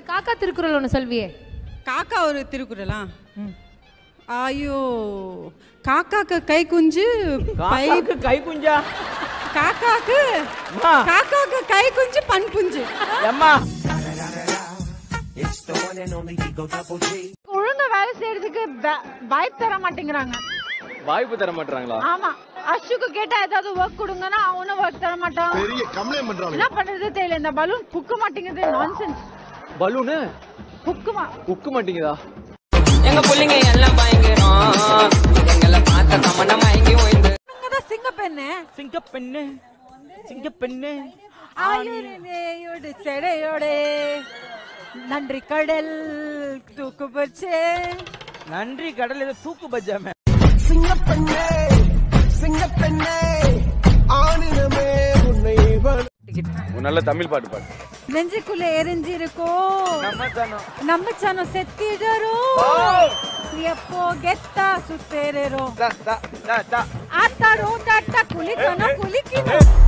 காக்கா திருக்குறள் ஒன்று சொல்வியே காக்கா ஒரு திருக்குறளா ஐயோ காக்காக்கு கை குஞ்சு பை காக்காக்கு கை குஞ்சா காக்காக்கு அம்மா. காக்காக்கு கை குஞ்சு பண் புஞ்சு எம்மா ஒழுங்கா வேலை செய்யறதுக்கு வாய்ப்பு தர மாட்டேங்கிறாங்க வாய்ப்பு தர மாட்டாங்களா ஆமா அஷுக்கு கேட்டா ஏதாவது ஒர்க் கொடுங்கன்னா அவனும் ஒர்க் தர மாட்டான் பெரிய கம்ப்ளைண்ட் பண்றாங்க என்ன பண்றது தெரியல இந்த பலூன் புக்க மாட்டேங்குது நான்சென்ஸ் பலூனு புக்குமா உக்க மாட்டேங்குதா எங்க புள்ளைங்க எல்லாம் பயங்கரம் எங்களை பார்த்த தமண்டம் வாங்கி ஓய்ந்து தான் சிங்க பெண்ணு சிங்க பெண்ணு சிங்க பெண்ணு ஆயுரேயோடு செடையோடு நன்றி கடல் தூக்கு பச்சே நன்றி கடல் ஏதோ தூக்கு பஜாம ஒரு நல்ல தமிழ் பாட்டு பாட்டு நெஞ்சுக்குள்ள எரிஞ்சிருக்கோ நம்ம தானோ நம்ம சனம் செத்திடறோ எப்போ கெத்தா சுத்தேறோ தா தா தா தா ஆத்தாடும் டாட்டா குளிக்கணும் குளிக்கணும்